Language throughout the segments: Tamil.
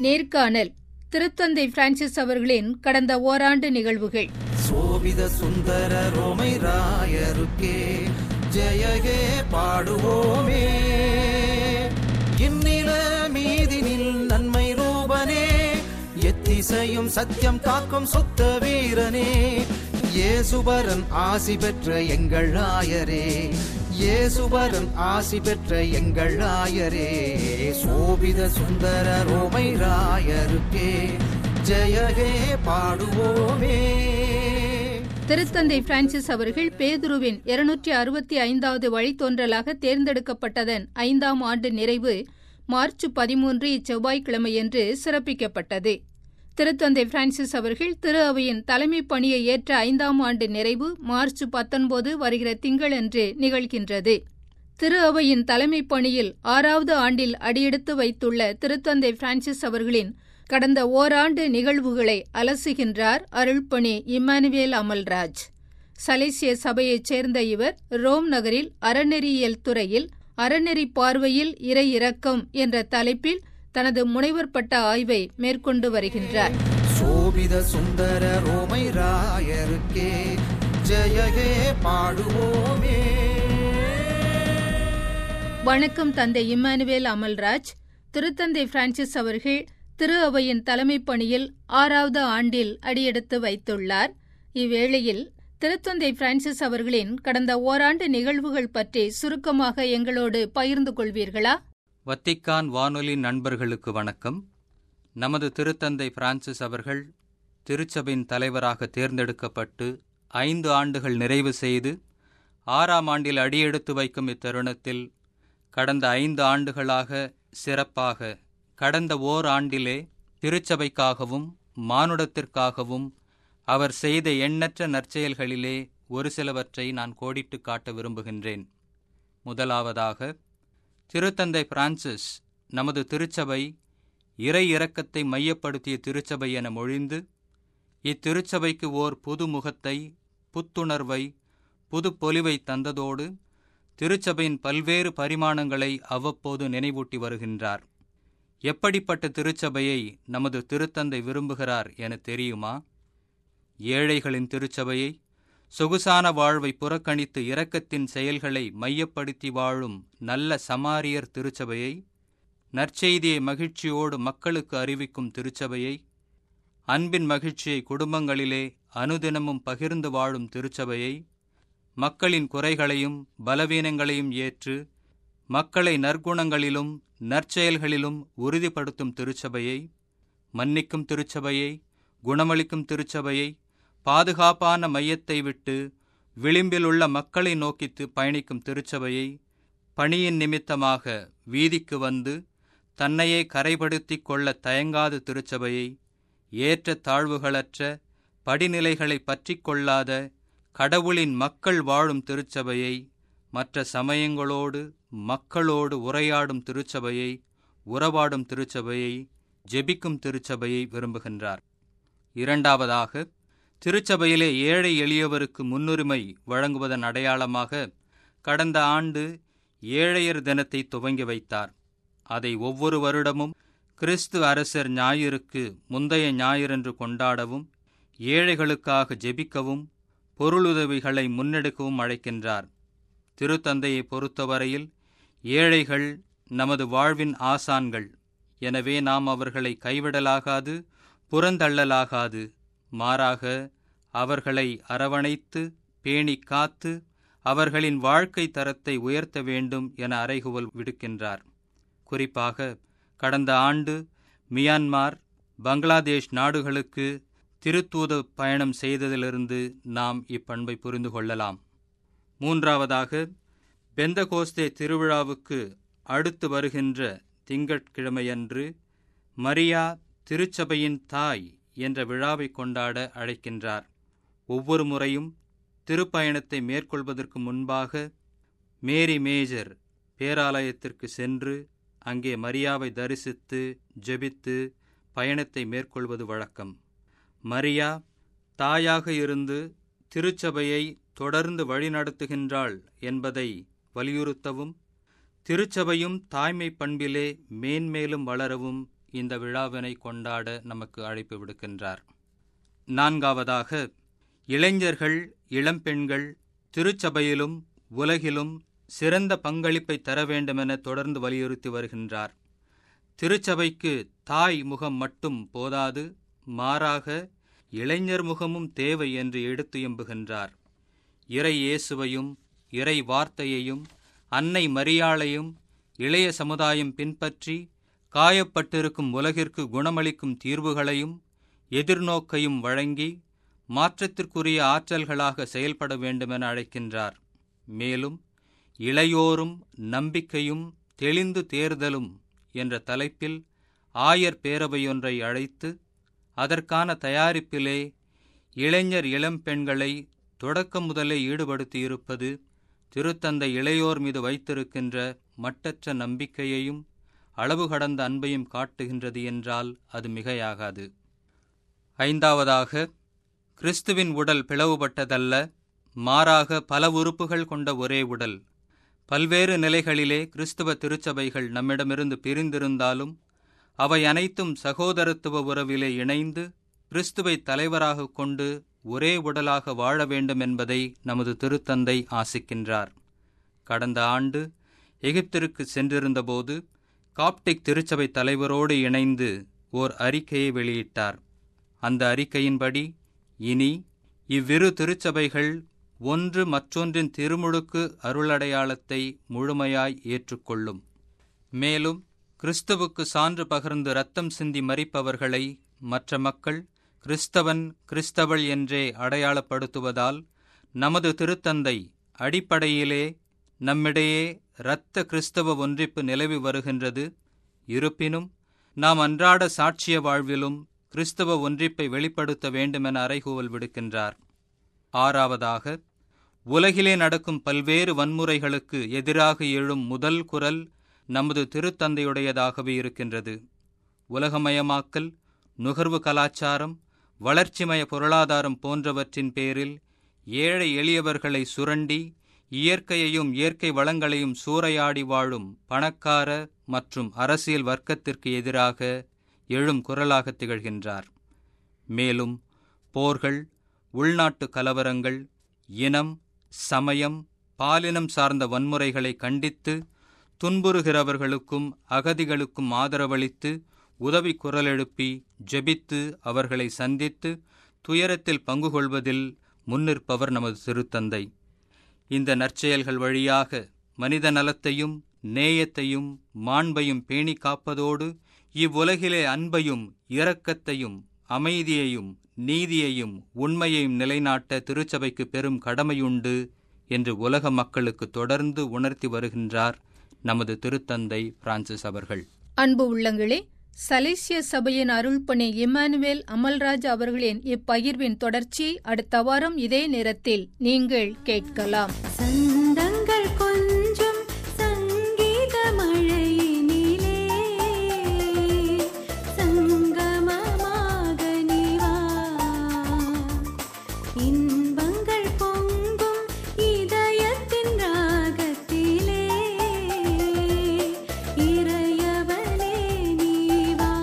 நேர்காணல் திருத்தந்தை பிரான்சிஸ் அவர்களின் கடந்த ஓராண்டு நிகழ்வுகள் சோபித சுந்தர ரோமை ராயருக்கே ஜெயகே பாடுவோமே இந்நில மீதினில் நன்மை ரூபனே எத்திசையும் சத்தியம் காக்கும் சுத்த வீரனே இயேசுபரன் ஆசி பெற்ற எங்கள் ஆயரே இயேசுபரன் ஆசி பெற்ற எங்கள் ஆயரே சோபித சுந்தர ரோமை ராயருக்கே ஜெயகே பாடுவோமே திருத்தந்தை பிரான்சிஸ் அவர்கள் பேதுருவின் இருநூற்றி அறுபத்தி ஐந்தாவது வழித்தோன்றலாக தேர்ந்தெடுக்கப்பட்டதன் ஐந்தாம் ஆண்டு நிறைவு மார்ச் பதிமூன்று இச்செவ்வாய்க்கிழமையன்று சிறப்பிக்கப்பட்டது திருத்தந்தை பிரான்சிஸ் அவர்கள் திரு அவையின் தலைமை பணியை ஏற்ற ஐந்தாம் ஆண்டு நிறைவு மார்ச் பத்தொன்பது வருகிற திங்களன்று நிகழ்கின்றது திரு அவையின் தலைமை பணியில் ஆறாவது ஆண்டில் அடியெடுத்து வைத்துள்ள திருத்தந்தை பிரான்சிஸ் அவர்களின் கடந்த ஓராண்டு நிகழ்வுகளை அலசுகின்றார் அருள்பணி இம்மானுவேல் அமல்ராஜ் சலேசிய சபையைச் சேர்ந்த இவர் ரோம் நகரில் அறநெறியியல் துறையில் அறநெறி பார்வையில் இறை இரக்கம் என்ற தலைப்பில் தனது முனைவர் பட்ட ஆய்வை மேற்கொண்டு வருகின்றார் சோபித சுந்தர ரோமை ராயருக்கே ஜெயகே பாடுவோமே வணக்கம் தந்தை இம்மானுவேல் அமல்ராஜ் திருத்தந்தை பிரான்சிஸ் அவர்கள் திரு அவையின் தலைமை பணியில் ஆறாவது ஆண்டில் அடியெடுத்து வைத்துள்ளார் இவ்வேளையில் திருத்தந்தை பிரான்சிஸ் அவர்களின் கடந்த ஓராண்டு நிகழ்வுகள் பற்றி சுருக்கமாக எங்களோடு பகிர்ந்து கொள்வீர்களா வத்திக்கான் வானொலி நண்பர்களுக்கு வணக்கம் நமது திருத்தந்தை பிரான்சிஸ் அவர்கள் திருச்சபையின் தலைவராக தேர்ந்தெடுக்கப்பட்டு ஐந்து ஆண்டுகள் நிறைவு செய்து ஆறாம் ஆண்டில் அடியெடுத்து வைக்கும் இத்தருணத்தில் கடந்த ஐந்து ஆண்டுகளாக சிறப்பாக கடந்த ஓர் ஆண்டிலே திருச்சபைக்காகவும் மானுடத்திற்காகவும் அவர் செய்த எண்ணற்ற நற்செயல்களிலே ஒரு சிலவற்றை நான் கோடிட்டு காட்ட விரும்புகின்றேன் முதலாவதாக திருத்தந்தை பிரான்சிஸ் நமது திருச்சபை இறை இரக்கத்தை மையப்படுத்திய திருச்சபை என மொழிந்து இத்திருச்சபைக்கு ஓர் புது முகத்தை புத்துணர்வை புது பொலிவை தந்ததோடு திருச்சபையின் பல்வேறு பரிமாணங்களை அவ்வப்போது நினைவூட்டி வருகின்றார் எப்படிப்பட்ட திருச்சபையை நமது திருத்தந்தை விரும்புகிறார் என தெரியுமா ஏழைகளின் திருச்சபையை சொகுசான வாழ்வை புறக்கணித்து இரக்கத்தின் செயல்களை மையப்படுத்தி வாழும் நல்ல சமாரியர் திருச்சபையை நற்செய்தியை மகிழ்ச்சியோடு மக்களுக்கு அறிவிக்கும் திருச்சபையை அன்பின் மகிழ்ச்சியை குடும்பங்களிலே அனுதினமும் பகிர்ந்து வாழும் திருச்சபையை மக்களின் குறைகளையும் பலவீனங்களையும் ஏற்று மக்களை நற்குணங்களிலும் நற்செயல்களிலும் உறுதிப்படுத்தும் திருச்சபையை மன்னிக்கும் திருச்சபையை குணமளிக்கும் திருச்சபையை பாதுகாப்பான மையத்தை விட்டு விளிம்பில் உள்ள மக்களை நோக்கித்து பயணிக்கும் திருச்சபையை பணியின் நிமித்தமாக வீதிக்கு வந்து தன்னையே கரைப்படுத்தி கொள்ள தயங்காத திருச்சபையை ஏற்ற தாழ்வுகளற்ற படிநிலைகளை பற்றி கொள்ளாத கடவுளின் மக்கள் வாழும் திருச்சபையை மற்ற சமயங்களோடு மக்களோடு உரையாடும் திருச்சபையை உறவாடும் திருச்சபையை ஜெபிக்கும் திருச்சபையை விரும்புகின்றார் இரண்டாவதாக திருச்சபையிலே ஏழை எளியவருக்கு முன்னுரிமை வழங்குவதன் அடையாளமாக கடந்த ஆண்டு ஏழையர் தினத்தை துவங்கி வைத்தார் அதை ஒவ்வொரு வருடமும் கிறிஸ்து அரசர் ஞாயிறுக்கு முந்தைய ஞாயிறன்று கொண்டாடவும் ஏழைகளுக்காக ஜெபிக்கவும் பொருளுதவிகளை முன்னெடுக்கவும் அழைக்கின்றார் திருத்தந்தையை பொறுத்தவரையில் ஏழைகள் நமது வாழ்வின் ஆசான்கள் எனவே நாம் அவர்களை கைவிடலாகாது புறந்தள்ளலாகாது மாறாக அவர்களை அரவணைத்து பேணி காத்து அவர்களின் வாழ்க்கை தரத்தை உயர்த்த வேண்டும் என அறைகுவல் விடுக்கின்றார் குறிப்பாக கடந்த ஆண்டு மியான்மார் பங்களாதேஷ் நாடுகளுக்கு திருத்தூத பயணம் செய்ததிலிருந்து நாம் இப்பண்பை புரிந்து கொள்ளலாம் மூன்றாவதாக பெந்தகோஸ்தே திருவிழாவுக்கு அடுத்து வருகின்ற திங்கட்கிழமையன்று மரியா திருச்சபையின் தாய் என்ற விழாவை கொண்டாட அழைக்கின்றார் ஒவ்வொரு முறையும் திருப்பயணத்தை மேற்கொள்வதற்கு முன்பாக மேரி மேஜர் பேராலயத்திற்கு சென்று அங்கே மரியாவை தரிசித்து ஜெபித்து பயணத்தை மேற்கொள்வது வழக்கம் மரியா தாயாக இருந்து திருச்சபையை தொடர்ந்து வழிநடத்துகின்றாள் என்பதை வலியுறுத்தவும் திருச்சபையும் தாய்மை பண்பிலே மேன்மேலும் வளரவும் இந்த விழாவினை கொண்டாட நமக்கு அழைப்பு விடுக்கின்றார் நான்காவதாக இளைஞர்கள் இளம்பெண்கள் திருச்சபையிலும் உலகிலும் சிறந்த பங்களிப்பை தர வேண்டுமென தொடர்ந்து வலியுறுத்தி வருகின்றார் திருச்சபைக்கு தாய் முகம் மட்டும் போதாது மாறாக இளைஞர் முகமும் தேவை என்று எடுத்து எம்புகின்றார் இறை இயேசுவையும் இறை வார்த்தையையும் அன்னை மரியாளையும் இளைய சமுதாயம் பின்பற்றி காயப்பட்டிருக்கும் உலகிற்கு குணமளிக்கும் தீர்வுகளையும் எதிர்நோக்கையும் வழங்கி மாற்றத்திற்குரிய ஆற்றல்களாக செயல்பட வேண்டுமென அழைக்கின்றார் மேலும் இளையோரும் நம்பிக்கையும் தெளிந்து தேர்தலும் என்ற தலைப்பில் ஆயர் பேரவையொன்றை அழைத்து அதற்கான தயாரிப்பிலே இளைஞர் இளம்பெண்களை தொடக்கம் முதலே ஈடுபடுத்தியிருப்பது திருத்தந்தை இளையோர் மீது வைத்திருக்கின்ற மட்டற்ற நம்பிக்கையையும் அளவு கடந்த அன்பையும் காட்டுகின்றது என்றால் அது மிகையாகாது ஐந்தாவதாக கிறிஸ்துவின் உடல் பிளவுபட்டதல்ல மாறாக பல உறுப்புகள் கொண்ட ஒரே உடல் பல்வேறு நிலைகளிலே கிறிஸ்துவ திருச்சபைகள் நம்மிடமிருந்து பிரிந்திருந்தாலும் அவை அனைத்தும் சகோதரத்துவ உறவிலே இணைந்து கிறிஸ்துவை தலைவராக கொண்டு ஒரே உடலாக வாழ வேண்டும் என்பதை நமது திருத்தந்தை ஆசிக்கின்றார் கடந்த ஆண்டு எகிப்திற்கு சென்றிருந்தபோது காப்டிக் திருச்சபை தலைவரோடு இணைந்து ஓர் அறிக்கையை வெளியிட்டார் அந்த அறிக்கையின்படி இனி இவ்விரு திருச்சபைகள் ஒன்று மற்றொன்றின் திருமுழுக்கு அருளடையாளத்தை முழுமையாய் ஏற்றுக்கொள்ளும் மேலும் கிறிஸ்துவுக்கு சான்று பகிர்ந்து இரத்தம் சிந்தி மறிப்பவர்களை மற்ற மக்கள் கிறிஸ்தவன் கிறிஸ்தவள் என்றே அடையாளப்படுத்துவதால் நமது திருத்தந்தை அடிப்படையிலே நம்மிடையே இரத்த கிறிஸ்தவ ஒன்றிப்பு நிலவி வருகின்றது இருப்பினும் நாம் அன்றாட சாட்சிய வாழ்விலும் கிறிஸ்தவ ஒன்றிப்பை வெளிப்படுத்த வேண்டுமென அறைகூவல் விடுக்கின்றார் ஆறாவதாக உலகிலே நடக்கும் பல்வேறு வன்முறைகளுக்கு எதிராக எழும் முதல் குரல் நமது திருத்தந்தையுடையதாகவே இருக்கின்றது உலகமயமாக்கல் நுகர்வு கலாச்சாரம் வளர்ச்சிமய பொருளாதாரம் போன்றவற்றின் பேரில் ஏழை எளியவர்களை சுரண்டி இயற்கையையும் இயற்கை வளங்களையும் சூறையாடி வாழும் பணக்கார மற்றும் அரசியல் வர்க்கத்திற்கு எதிராக எழும் குரலாக திகழ்கின்றார் மேலும் போர்கள் உள்நாட்டு கலவரங்கள் இனம் சமயம் பாலினம் சார்ந்த வன்முறைகளை கண்டித்து துன்புறுகிறவர்களுக்கும் அகதிகளுக்கும் ஆதரவளித்து உதவி குரல் எழுப்பி ஜெபித்து அவர்களை சந்தித்து துயரத்தில் பங்கு கொள்வதில் முன்னிற்பவர் நமது திருத்தந்தை இந்த நற்செயல்கள் வழியாக மனித நலத்தையும் நேயத்தையும் மாண்பையும் பேணி காப்பதோடு இவ்வுலகிலே அன்பையும் இரக்கத்தையும் அமைதியையும் நீதியையும் உண்மையையும் நிலைநாட்ட திருச்சபைக்கு பெரும் கடமையுண்டு என்று உலக மக்களுக்கு தொடர்ந்து உணர்த்தி வருகின்றார் நமது திருத்தந்தை பிரான்சிஸ் அவர்கள் அன்பு உள்ளங்களே சலேசிய சபையின் அருள்பணி இம்மானுவேல் அமல்ராஜ் அவர்களின் இப்பகிர்வின் தொடர்ச்சி அடுத்த வாரம் இதே நேரத்தில் நீங்கள் கேட்கலாம் சந்தங்கள் கொஞ்சம் சங்கீத மழையினிலே சங்கமமாக நீவா இன்பங்கள் பொங்கும் இதயத்தின் ராகத்திலே இறையவனே நீவா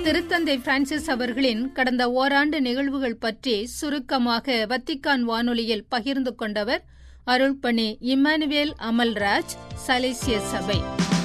திருத்தந்தை பிரான்சிஸ் அவர்களின் கடந்த ஓராண்டு நிகழ்வுகள் பற்றி சுருக்கமாக வத்திக்கான் வானொலியில் பகிர்ந்து கொண்டவர் அருள்பணி இம்மானுவேல் அமல்ராஜ் சலேசிய சபை